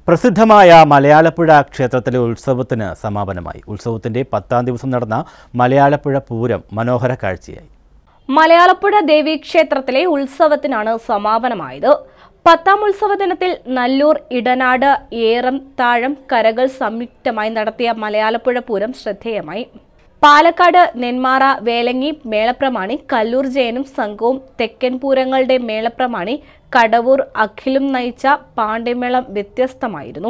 പ്രസിദ്ധമായ മലയാളപ്പുഴ ക്ഷേത്രത്തിലെ ഉത്സവത്തിന് സമാപനമായി ഉത്സവത്തിന്റെ പത്താം ദിവസം നടന്ന മലയാളപ്പുഴ പൂരം മനോഹര കാഴ്ചയായി മലയാളപ്പുഴ ദേവീക്ഷേത്രത്തിലെ ഉത്സവത്തിനാണ് സമാപനമായത് പത്താം ഉത്സവ ദിനത്തിൽ നല്ലൂർ ഇടനാട് ഏറം താഴം കരകൾ സംയുക്തമായി നടത്തിയ മലയാളപ്പുഴ പൂരം ശ്രദ്ധേയമായി പാലക്കാട് നെന്മാറ വേലങ്ങി മേളപ്രമാണി കല്ലൂർ ജയനും സംഘവും തെക്കൻ പൂരങ്ങളുടെ മേളപ്രമാണി കടവൂർ അഖിലും നയിച്ച പാണ്ഡ്യമേളം വ്യത്യസ്തമായിരുന്നു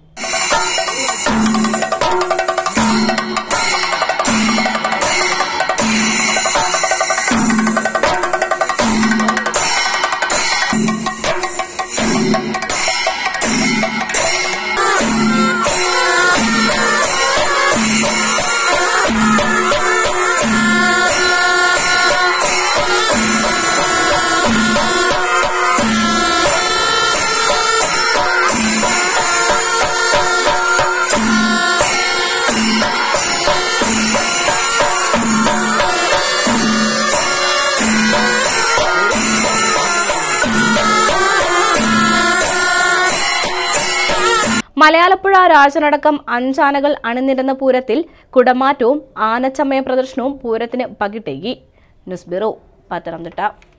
മലയാളപ്പുഴ രാജനടക്കം അഞ്ചാനകൾ അണിനിരന്ന പൂരത്തിൽ കുടമാറ്റവും ആനച്ചമയ പ്രദർശനവും പൂരത്തിന് പകിട്ടേകി ന്യൂസ് ബ്യൂറോ പത്തനംതിട്ട